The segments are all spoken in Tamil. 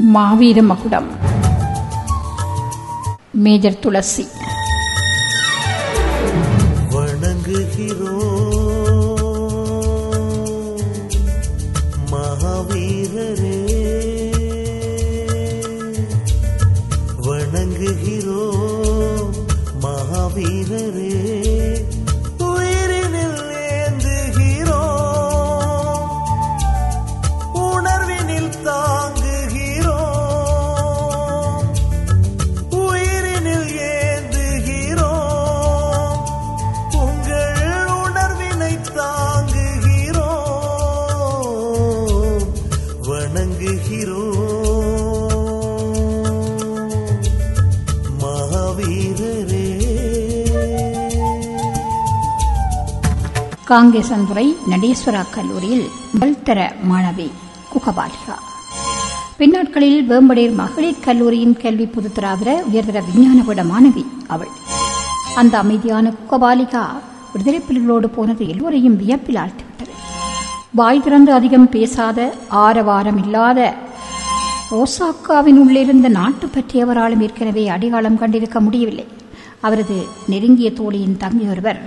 மாவீர மகுடம் மேஜர் துளசி வணங்குகிறோம் மகாவீரரே வணங்குகிறோம் மகாவீரரே உயிரினில் ஏந்துகிறோம் உணர்வினில் தாங்குகிறோம் உயிரினில் ஏந்துகிறோம் உங்கள் உணர்வினை தாங்குகிறோம் வணங்குகிறோம் மகாவீரரே காங்கேசன்துறை நடேஸ்வரா கல்லூரியில் முதல் தர மாணவி குகபாலிகா பின்னாட்களில் வேம்படேர் மகளிர் கல்லூரியின் கல்வி பொதுத்தராதர உயர்தர விஞ்ஞான விட மாணவி அவள் அந்த அமைதியான குகபாலிகா விடுதலை புலிகளோடு போனது எல்லோரையும் வியப்பில் ஆழ்த்திவிட்டது வாய் திறந்து அதிகம் பேசாத ஆரவாரம் இல்லாத ரோசாக்காவின் உள்ளிருந்த நாட்டு பற்றியவராலும் ஏற்கனவே அடையாளம் கண்டிருக்க முடியவில்லை அவரது நெருங்கிய தோழியின் தம்பி ஒருவர்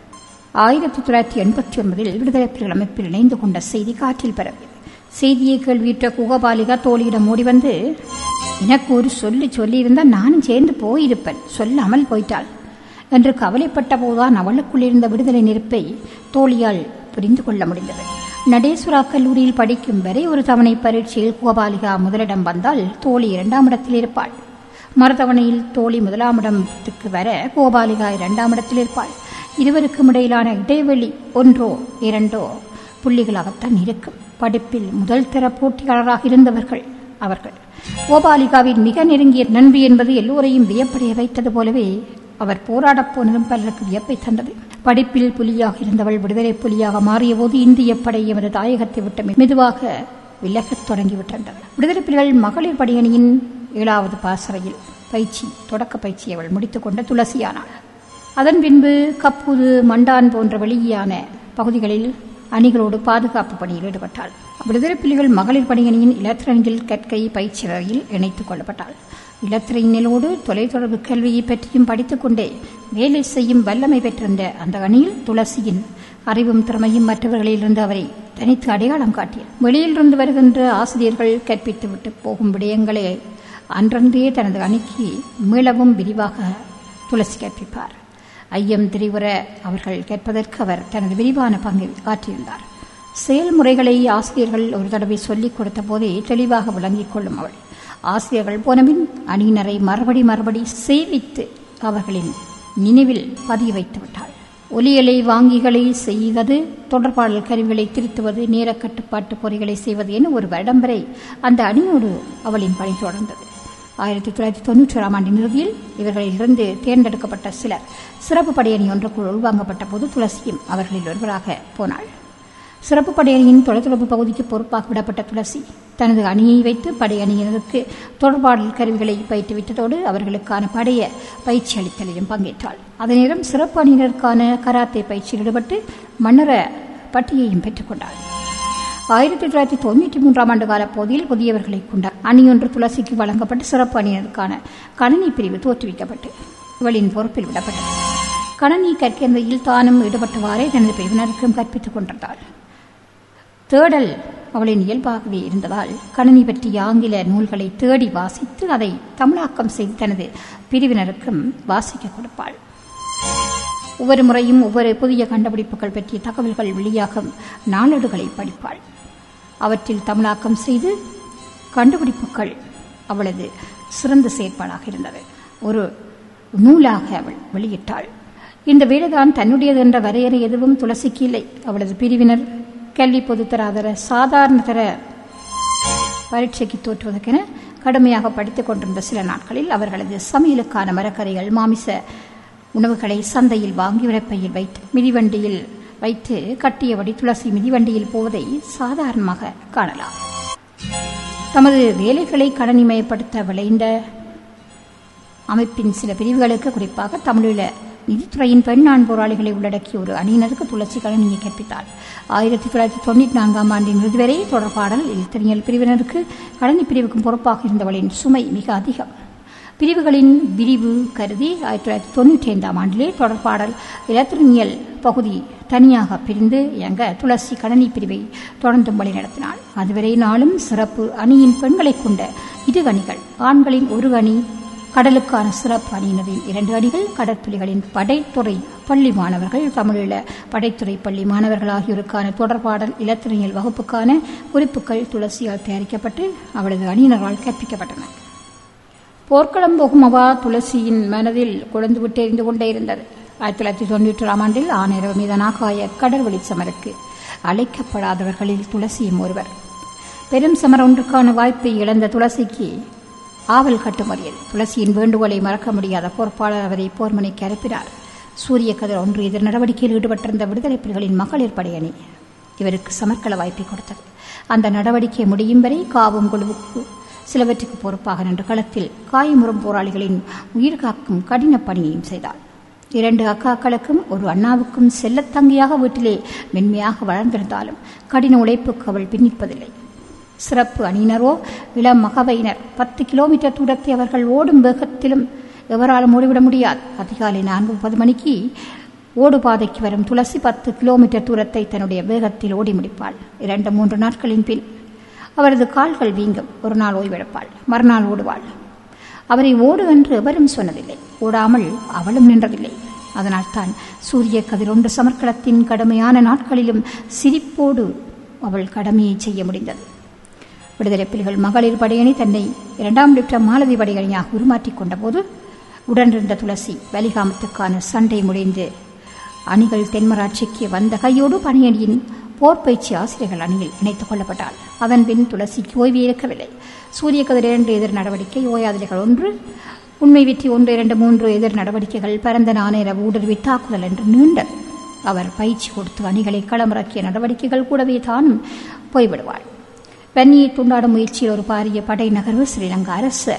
ஆயிரத்தி தொள்ளாயிரத்தி எண்பத்தி ஒன்பதில் விடுதலை புலிகள் அமைப்பில் இணைந்து கொண்ட செய்தி காற்றில் பரவியது செய்தியை கேள்வியுற்ற குகபாலிகா தோழியிடம் ஓடி வந்து எனக்கு ஒரு சொல்லு சொல்லியிருந்தால் நானும் சேர்ந்து போயிருப்பேன் சொல்லாமல் போயிட்டாள் என்று கவலைப்பட்ட போதுதான் அவளுக்குள் இருந்த விடுதலை நெருப்பை தோழியால் புரிந்து கொள்ள முடிந்தது நடேஸ்வரா கல்லூரியில் படிக்கும் வரை ஒரு தவணை பரீட்சையில் குகபாலிகா முதலிடம் வந்தால் தோழி இரண்டாம் இடத்தில் இருப்பாள் மறுதவணையில் தோழி முதலாம் இடத்துக்கு வர கோபாலிகா இரண்டாம் இடத்தில் இருப்பாள் இருவருக்கும் இடையிலான இடைவெளி ஒன்றோ இரண்டோ புள்ளிகளாகத்தான் இருக்கும் படிப்பில் முதல் தர போட்டியாளராக இருந்தவர்கள் அவர்கள் கோபாலிகாவின் மிக நெருங்கிய நண்பி என்பது எல்லோரையும் வியப்படைய வைத்தது போலவே அவர் போராடப் போனதும் பலருக்கு வியப்பை தந்தது படிப்பில் புலியாக இருந்தவள் விடுதலை புலியாக மாறிய போது இந்திய படை எமது தாயகத்தை விட்டு மெதுவாக விலகத் தொடங்கிவிட்டனர் விடுதலை புலிகள் மகளிர் படையணியின் ஏழாவது பாசறையில் பயிற்சி தொடக்க பயிற்சியை அவள் முடித்துக்கொண்ட துளசியானாள் அதன் பின்பு கப்புது மண்டான் போன்ற வெளியான பகுதிகளில் அணிகளோடு பாதுகாப்பு பணியில் ஈடுபட்டாள் விடுதலை புலிகள் மகளிர் பணியணியின் இலத்திரனில் கற்கை பயிற்சியில் இணைத்துக் கொள்ளப்பட்டாள் இலத்திரையினோடு தொலைத்தொடர்பு கல்வியை பற்றியும் படித்துக்கொண்டே வேலை செய்யும் வல்லமை பெற்றிருந்த அந்த அணியில் துளசியின் அறிவும் திறமையும் மற்றவர்களிலிருந்து அவரை தனித்து அடையாளம் காட்டியது வெளியிலிருந்து வருகின்ற ஆசிரியர்கள் கற்பித்துவிட்டு போகும் விடயங்களை அன்றன்றே தனது அணிக்கு மீளவும் விரிவாக துளசி கற்பிப்பார் ஐயம் திரிவுற அவர்கள் கேட்பதற்கு அவர் தனது விரிவான பங்கை ஆற்றியிருந்தார் செயல்முறைகளை ஆசிரியர்கள் ஒரு தடவை சொல்லிக் கொடுத்த போதே தெளிவாக விளங்கிக் கொள்ளும் அவள் ஆசிரியர்கள் போனபின் அணியினரை மறுபடி மறுபடி சேவித்து அவர்களின் நினைவில் பதிய வைத்து விட்டாள் ஒலியலை வாங்கிகளை செய்வது தொடர்பாடல் கருவிகளை திருத்துவது நேர கட்டுப்பாட்டு பொறிகளை செய்வது என ஒரு வருடம் வரை அந்த அணியோடு அவளின் பணி தொடர்ந்தது ஆயிரத்தி தொள்ளாயிரத்தி தொன்னூற்றி ஆறாம் ஆண்டின் இறுதியில் இவர்களிலிருந்து தேர்ந்தெடுக்கப்பட்ட சிலர் சிறப்பு படையணி ஒன்றுக்குள் உள்வாங்கப்பட்ட போது துளசியும் அவர்களில் ஒருவராக போனாள் சிறப்பு படையணியின் தொலைத்தொடர்பு பகுதிக்கு பொறுப்பாக விடப்பட்ட துளசி தனது அணியை வைத்து படையணியினருக்கு தொடர்பாடல் கருவிகளை பயிற்றுவித்ததோடு அவர்களுக்கான படைய பயிற்சி அளித்தலிலும் பங்கேற்றாள் அதே நேரம் சிறப்பு அணியினருக்கான கராத்தே பயிற்சியில் ஈடுபட்டு மன்னர பட்டியையும் பெற்றுக்கொண்டாள் ஆயிரத்தி தொள்ளாயிரத்தி தொண்ணூற்றி மூன்றாம் ஆண்டு கால போதில் புதியவர்களை கொண்ட அணியொன்று துளசிக்கு வழங்கப்பட்டு சிறப்பு அணியினருக்கான கணனி பிரிவு தோற்றுவிக்கப்பட்டு இவளின் பொறுப்பில் விடப்பட்டது கணனி கற்கிறையில் தானும் ஈடுபட்டவாறே தனது பிரிவினருக்கும் கற்பித்துக் கொண்டிருந்தாள் தேடல் அவளின் இயல்பாகவே இருந்ததால் கணனி பற்றிய ஆங்கில நூல்களை தேடி வாசித்து அதை தமிழாக்கம் செய்து தனது பிரிவினருக்கும் வாசிக்க கொடுப்பாள் ஒவ்வொரு முறையும் ஒவ்வொரு புதிய கண்டுபிடிப்புகள் பற்றிய தகவல்கள் வெளியாகும் நாளேடுகளை படிப்பாள் அவற்றில் தமிழாக்கம் செய்து கண்டுபிடிப்புகள் அவளது சிறந்த செயற்பாடாக இருந்தது ஒரு நூலாக அவள் வெளியிட்டாள் இந்த வேலைதான் தன்னுடையது என்ற வரையறை எதுவும் துளசிக்கு இல்லை அவளது பிரிவினர் கல்வி பொதுத்தராதர சாதாரண தர பரீட்சைக்கு தோற்றுவதற்கென கடுமையாக படித்துக் கொண்டிருந்த சில நாட்களில் அவர்களது சமையலுக்கான மரக்கறிகள் மாமிச உணவுகளை சந்தையில் வாங்கி உரைப்பையில் வைத்து மிதிவண்டியில் வைத்து கட்டியபடி துளசி மிதிவண்டியில் போவதை சாதாரணமாக காணலாம் தமது வேலைகளை கணனிமயப்படுத்த விளைந்த அமைப்பின் சில பிரிவுகளுக்கு குறிப்பாக தமிழீழ நிதித்துறையின் பெண்ணாண் போராளிகளை உள்ளடக்கிய ஒரு அணியினருக்கு துளசி கணினியை கற்பித்தார் ஆயிரத்தி தொள்ளாயிரத்தி தொண்ணூற்றி நான்காம் ஆண்டின் இறுதி வரை தொடர்பாடல் இளைஞர் பிரிவினருக்கு கணினி பிரிவுக்கும் பொறுப்பாக இருந்தவளின் சுமை மிக அதிகம் பிரிவுகளின் விரிவு கருதி ஆயிரத்தி தொள்ளாயிரத்தி தொண்ணூற்றி ஐந்தாம் ஆண்டிலே தொடர்பாடல் இலத்திரனியல் பகுதி தனியாக பிரிந்து இயங்க துளசி கணனி பிரிவை தொடர்ந்தும் வழிநடத்தினாள் அதுவரை நாளும் சிறப்பு அணியின் பெண்களை கொண்ட இரு அணிகள் ஆண்களின் ஒரு அணி கடலுக்கான சிறப்பு அணியினரின் இரண்டு அணிகள் கடற்புலிகளின் படைத்துறை பள்ளி மாணவர்கள் தமிழீழ படைத்துறை பள்ளி மாணவர்கள் ஆகியோருக்கான தொடர்பாடல் இலத்திரனியல் வகுப்புக்கான குறிப்புகள் துளசியால் தயாரிக்கப்பட்டு அவளது அணியினரால் கற்பிக்கப்பட்டன போர்க்களம் போகும் அவா துளசியின் மனதில் குழந்து விட்டு எரிந்து கொண்டே இருந்தது ஆயிரத்தி தொள்ளாயிரத்தி தொண்ணூற்றி ஆறாம் ஆண்டில் ஆனிரவு மீதானாகாய கடற்வழி சமருக்கு அழைக்கப்படாதவர்களில் துளசியும் ஒருவர் பெரும் சமர ஒன்றுக்கான வாய்ப்பை இழந்த துளசிக்கு ஆவல் கட்டுமறியது துளசியின் வேண்டுகோளை மறக்க முடியாத பொறுப்பாளர் அவரை போர்மனைக்கு அனுப்பினார் சூரிய கதிர் ஒன்று எதிர் நடவடிக்கையில் ஈடுபட்டிருந்த விடுதலை புலிகளின் மகளிர் படையணி இவருக்கு சமர்க்கள வாய்ப்பை கொடுத்தது அந்த நடவடிக்கை முடியும் வரை காவும் குழுவுக்கு சிலவற்றுக்கு பொறுப்பாக நின்று களத்தில் காயமுறும் போராளிகளின் உயிர் காக்கும் கடின பணியையும் செய்தார் இரண்டு அக்காக்களுக்கும் ஒரு அண்ணாவுக்கும் செல்லத்தங்கியாக வீட்டிலே மென்மையாக வளர்ந்திருந்தாலும் கடின உழைப்புக்கு அவள் பின்னிப்பதில்லை சிறப்பு அணியினரோ இளம் மகவையினர் பத்து கிலோமீட்டர் தூரத்தை அவர்கள் ஓடும் வேகத்திலும் எவராலும் ஓடிவிட முடியாது அதிகாலை நான்கு முப்பது மணிக்கு ஓடுபாதைக்கு வரும் துளசி பத்து கிலோமீட்டர் தூரத்தை தன்னுடைய வேகத்தில் ஓடி முடிப்பாள் இரண்டு மூன்று நாட்களின் பின் அவரது கால்கள் வீங்கும் ஒரு நாள் ஓய்வெடுப்பாள் மறுநாள் ஓடுவாள் அவரை ஓடு என்று எவரும் சொன்னதில்லை ஓடாமல் அவளும் நின்றதில்லை அதனால் தான் சூரிய கதிரொன்று சமர்க்களத்தின் கடுமையான நாட்களிலும் சிரிப்போடு அவள் கடமையை செய்ய முடிந்தது விடுதலை புலிகள் மகளிர் படையணி தன்னை இரண்டாம் லிப்டம் மாலதி படையணியாக உருமாற்றிக் கொண்டபோது உடனிருந்த துளசி வலிகாமத்துக்கான சண்டை முடிந்து அணிகள் தென்மராட்சிக்கு வந்த கையோடு பணியணியின் போர் பயிற்சி ஆசிரியர்கள் அணியில் இணைத்துக் கொள்ளப்பட்டாள் அதன் பின் துளசிக்கு ஓய்வு இருக்கவில்லை சூரிய கதிர் இரண்டு எதிர் நடவடிக்கை ஓயாதிரைகள் ஒன்று உண்மை வெற்றி ஒன்று இரண்டு மூன்று எதிர் நடவடிக்கைகள் பரந்த நாணய ஊடுருவி தாக்குதல் என்று நீண்டது அவர் பயிற்சி கொடுத்து அணிகளை களமிறக்கிய நடவடிக்கைகள் கூடவே தானும் போய்விடுவாள் வன்னியை துண்டாடும் முயற்சியில் ஒரு பாரிய படை நகர்வு ஸ்ரீலங்கா அரசு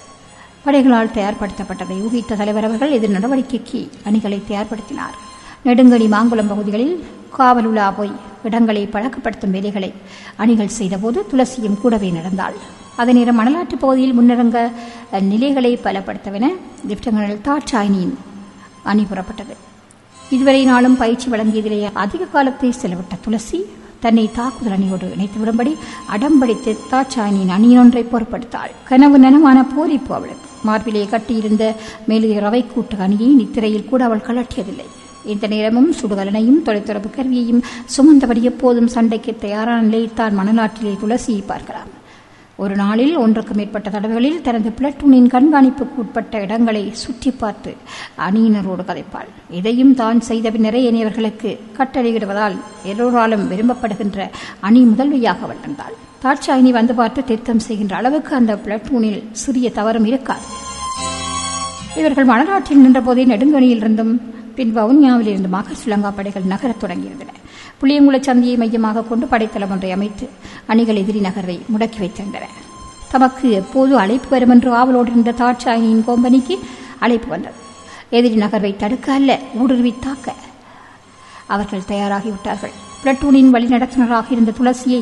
படைகளால் தயார்படுத்தப்பட்டதை ஊகித்த தலைவர் அவர்கள் எதிர் நடவடிக்கைக்கு அணிகளை தயார்படுத்தினார் நெடுங்கணி மாங்குளம் பகுதிகளில் காவல் உலா போய் இடங்களை பழக்கப்படுத்தும் வேலைகளை அணிகள் செய்தபோது துளசியும் கூடவே நடந்தாள் அதே நேரம் மணலாற்று பகுதியில் முன்னிறங்க நிலைகளை பலப்படுத்தவென லிப்டங்கள் தாட்சாயினியின் அணி புறப்பட்டது இதுவரை நாளும் பயிற்சி வழங்கியதிலேயே அதிக காலத்தை செலவிட்ட துளசி தன்னை தாக்குதல் அணியோடு இணைத்து விடும்படி அடம்பிடித்து தாட்சாயினியின் அணியொன்றை பொருட்படுத்தாள் கனவு நனவான போரிப்பு அவளுக்கு மார்பிலே கட்டியிருந்த மேலே ரவை கூட்டு அணியை நித்திரையில் கூட அவள் கலட்டியதில்லை இந்த நேரமும் சுடுகலனையும் தொலைத்தொடர்பு கருவியையும் சுமந்தபடி எப்போதும் சண்டைக்கு தயாரான நிலையில் தான் மணலாற்றிலே துளசியை பார்க்கலாம் ஒரு நாளில் ஒன்றுக்கு மேற்பட்ட தடவைகளில் தனது பிளட்டூனின் கண்காணிப்புக்கு உட்பட்ட இடங்களை சுற்றி பார்த்து அணியினரோடு கதைப்பாள் இதையும் தான் செய்த பின்னரே இனியவர்களுக்கு கட்டளையிடுவதால் எல்லோராலும் விரும்பப்படுகின்ற அணி முதல்வியாக வளர்ந்தாள் தாட்சாயினி வந்து பார்த்து திருத்தம் செய்கின்ற அளவுக்கு அந்த பிளட்டூனில் சிறிய தவறும் இருக்காது இவர்கள் மணலாற்றில் நின்றபோதே நெடுங்கணியில் இருந்தும் பின் வவுனியாவில் இருந்துமாக ஸ்ரீலங்கா படைகள் நகரத் தொடங்கியிருந்தன புளியங்குள சந்தியை மையமாக கொண்டு படைத்தளம் ஒன்றை அமைத்து அணிகள் எதிரி நகர்வை முடக்கி வைத்திருந்தன தமக்கு எப்போது அழைப்பு வரும் என்று ஆவலோடு இருந்த தாட்சாயினியின் கோம்பனிக்கு அழைப்பு வந்தது எதிரி நகர்வை தடுக்க அல்ல ஊடுருவி தாக்க அவர்கள் தயாராகிவிட்டார்கள் பிளட்டூனின் வழிநடத்துனராக இருந்த துளசியை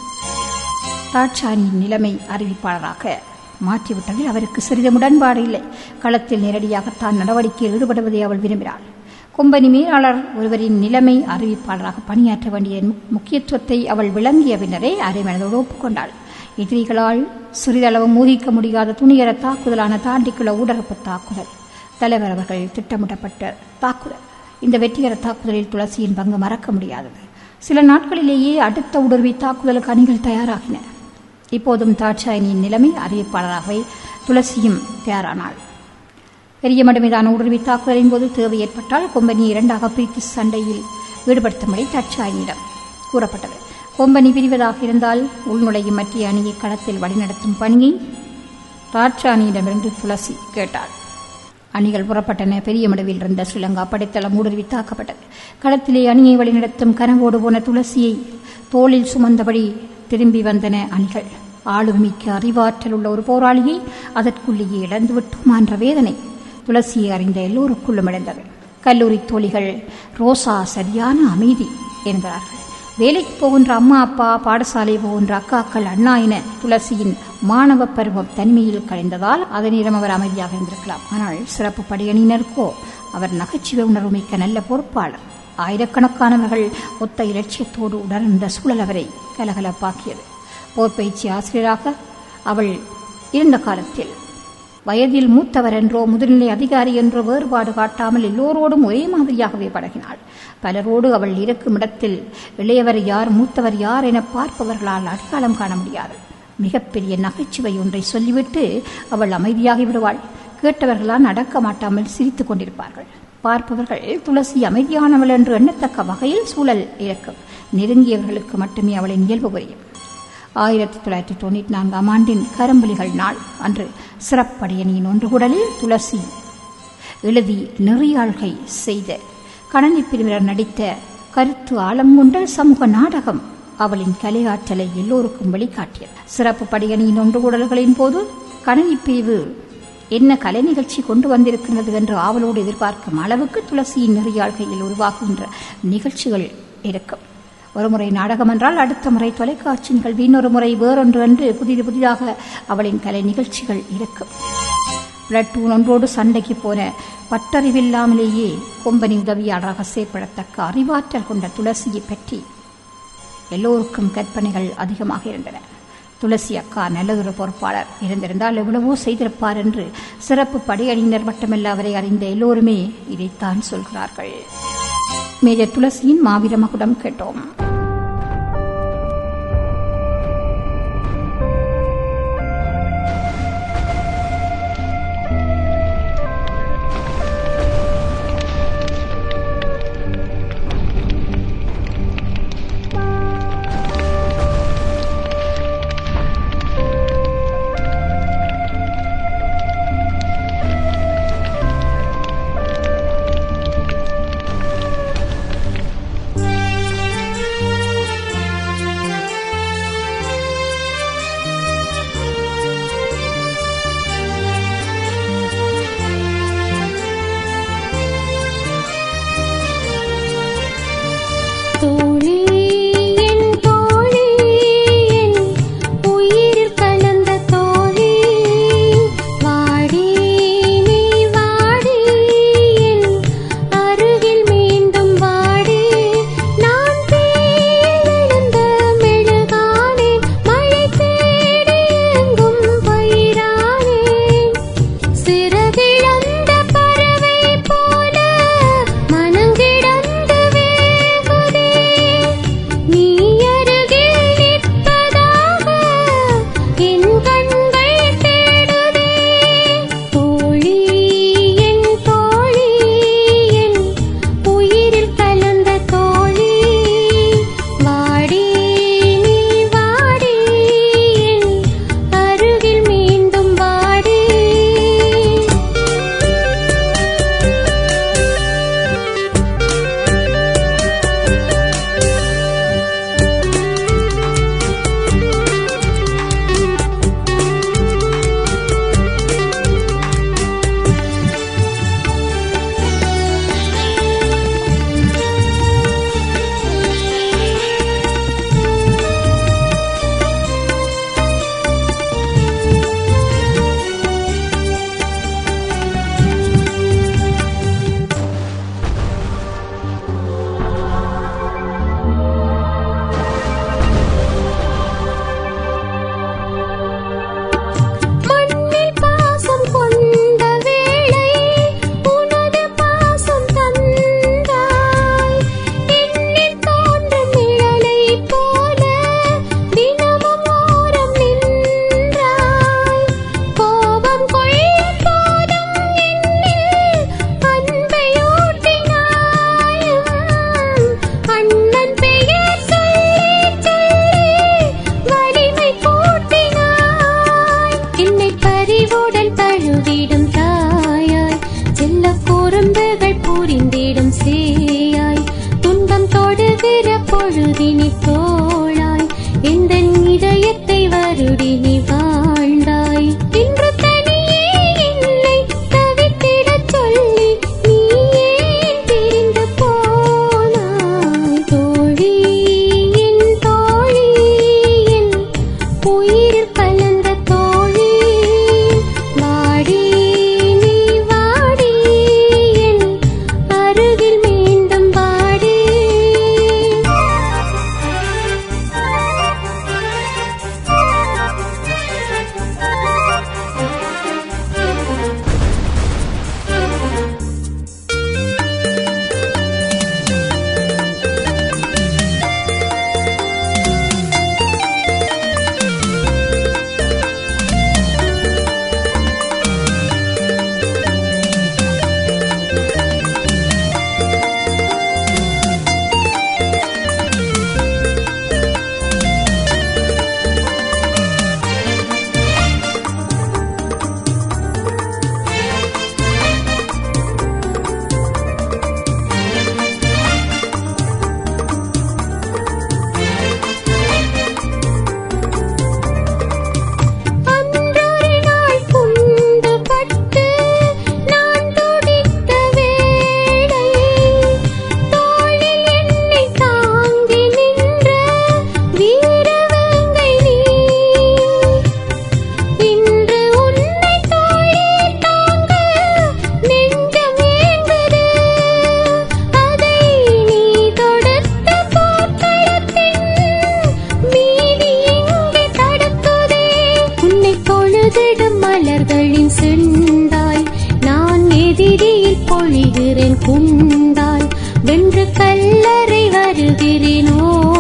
தாட்சாயினியின் நிலைமை அறிவிப்பாளராக மாற்றிவிட்டதில் அவருக்கு சிறிது உடன்பாடு இல்லை களத்தில் நேரடியாகத்தான் நடவடிக்கையில் ஈடுபடுவதை அவள் விரும்பினாள் கொம்பனி மேலாளர் ஒருவரின் நிலைமை அறிவிப்பாளராக பணியாற்ற வேண்டிய முக்கியத்துவத்தை அவள் விளங்கிய பின்னரே அரை மனதோடு ஒப்புக்கொண்டாள் எதிரிகளால் சிறிதளவு ஊகிக்க முடியாத துணியர தாக்குதலான தாண்டிக்குள்ள ஊடரப்பு தாக்குதல் தலைவர் அவர்கள் திட்டமிடப்பட்ட தாக்குதல் இந்த வெற்றிகர தாக்குதலில் துளசியின் பங்கு மறக்க முடியாதது சில நாட்களிலேயே அடுத்த உடர்வி தாக்குதலுக்கு அணிகள் தயாராகின இப்போதும் தாட்சாயினியின் நிலைமை அறிவிப்பாளராகவே துளசியும் தயாரானாள் பெரிய மடுமைதான உடல்வி தாக்குதலின் போது தேவை ஏற்பட்டால் கொம்பனி இரண்டாக பிரித்து சண்டையில் ஈடுபடுத்தும்படி தாட்சாயினியிடம் கூறப்பட்டது கொம்பனி பிரிவதாக இருந்தால் உள்நுழையும் மத்திய அணியை களத்தில் வழிநடத்தும் பணியை தாட்சாணியிடமிருந்து துளசி கேட்டாள் அணிகள் புறப்பட்டன பெரிய மடுவில் இருந்த ஸ்ரீலங்கா படைத்தளம் ஊடுருவி தாக்கப்பட்டது களத்திலே அணியை வழிநடத்தும் கனவோடு போன துளசியை தோளில் சுமந்தபடி திரும்பி வந்தன அணிகள் ஆளுமிக்க அறிவாற்றல் உள்ள ஒரு போராளியை அதற்குள்ளேயே இழந்துவிட்டோமா என்ற வேதனை துளசியை அறிந்த எல்லோருக்குள்ளும் இழந்தது கல்லூரி தோழிகள் ரோசா சரியான அமைதி என்கிறார்கள் வேலைக்கு போகின்ற அம்மா அப்பா பாடசாலை போகின்ற அக்காக்கள் அண்ணா என துளசியின் மாணவ பருவம் தனிமையில் கழிந்ததால் அதே நேரம் அவர் அமைதியாக இருந்திருக்கலாம் ஆனால் சிறப்பு படையணியினருக்கோ அவர் நகைச்சுவை உணர்வு மிக்க நல்ல பொறுப்பாளர் ஆயிரக்கணக்கானவர்கள் ஒத்த இலட்சியத்தோடு உணர்ந்த சூழல் அவரை கலகலப்பாக்கியது போர் பயிற்சி ஆசிரியராக அவள் இருந்த காலத்தில் வயதில் மூத்தவர் என்றோ முதுநிலை அதிகாரி என்றோ வேறுபாடு காட்டாமல் எல்லோரோடும் ஒரே மாதிரியாகவே பழகினாள் பலரோடு அவள் இருக்கும் இடத்தில் இளையவர் யார் மூத்தவர் யார் என பார்ப்பவர்களால் அடையாளம் காண முடியாது மிகப்பெரிய நகைச்சுவை ஒன்றை சொல்லிவிட்டு அவள் அமைதியாகி விடுவாள் கேட்டவர்களால் அடக்க மாட்டாமல் சிரித்துக் கொண்டிருப்பார்கள் பார்ப்பவர்கள் துளசி அமைதியானவள் என்று எண்ணத்தக்க வகையில் சூழல் இருக்கும் நெருங்கியவர்களுக்கு மட்டுமே அவளின் இயல்பு புரியும் ஆயிரத்தி தொள்ளாயிரத்தி தொண்ணூற்றி நான்காம் ஆண்டின் கரும்புலிகள் நாள் அன்று சிறப்படியணியின் ஒன்றுகுடலில் துளசி எழுதி நெறியாள்கை செய்த கணனி பிரிவினர் நடித்த கருத்து ஆழம் கொண்ட சமூக நாடகம் அவளின் கலையாற்றலை எல்லோருக்கும் வெளிக்காட்டியது சிறப்பு படியணியின் ஒன்றுகூடல்களின் போது கணனி பிரிவு என்ன கலை நிகழ்ச்சி கொண்டு வந்திருக்கிறது என்று ஆவலோடு எதிர்பார்க்கும் அளவுக்கு துளசியின் நெறியாள்கையில் உருவாகுகின்ற நிகழ்ச்சிகள் இருக்கும் ஒருமுறை நாடகம் என்றால் அடுத்த முறை தொலைக்காட்சி நிகழ்வு இன்னொரு முறை வேறொன்று என்று புதிது புதிதாக அவளின் கலை நிகழ்ச்சிகள் இருக்கும் பிளட்டூன் ஒன்றோடு சண்டைக்கு போன பட்டறிவில்லாமலேயே கொம்பனி உதவியாளராக செயற்படத்தக்க அறிவாற்றல் கொண்ட துளசியை பற்றி எல்லோருக்கும் கற்பனைகள் அதிகமாக இருந்தன துளசி அக்கா நல்லதொரு பொறுப்பாளர் இருந்திருந்தால் எவ்வளவோ செய்திருப்பார் என்று சிறப்பு படையணியினர் மட்டுமல்ல அவரை அறிந்த எல்லோருமே இதைத்தான் சொல்கிறார்கள் மேஜர் துளசியின் மாவீர மகுடம் கேட்டோம் உதிடும் மலர்களின் செண்டாய் நான் எதிரியில் பொழிகிறேன் குண்டாய் வென்று கல்லறை வருகிறேனோ